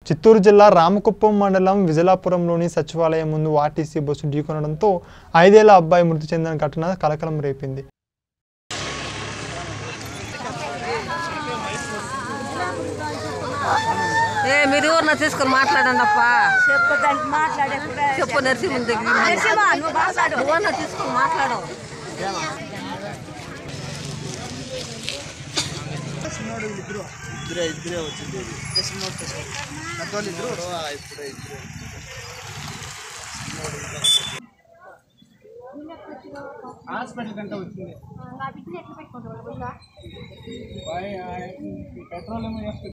చిత్తూరు జిల్లా రామకుప్పం మండలం విజలాపురంలోని సచివాలయం ముందు ఆర్టీసీ బస్సు ఢీకొనడంతో ఐదేళ్ల అబ్బాయి మృతి చెందిన ఘటన కలకలం రేపింది ఏ మీరు ఎవరిన తీసుకొని మాట్లాడండి అప్ప చెప్పు దానికి మాట్లాడే చెప్పు నరసింహ దగ్గర నరసింహ, నువ్వు మాట్లాడు. ఎవరిన తీసుకొని మాట్లాడు ఇద్దరే ఇద్దరే వచ్చింది పెద్దవాళ్ళు ఇద్దరు ఇప్పుడే ఇద్దరు హాస్పిటల్ కంటే వచ్చింది పెట్రోల్ ఏమో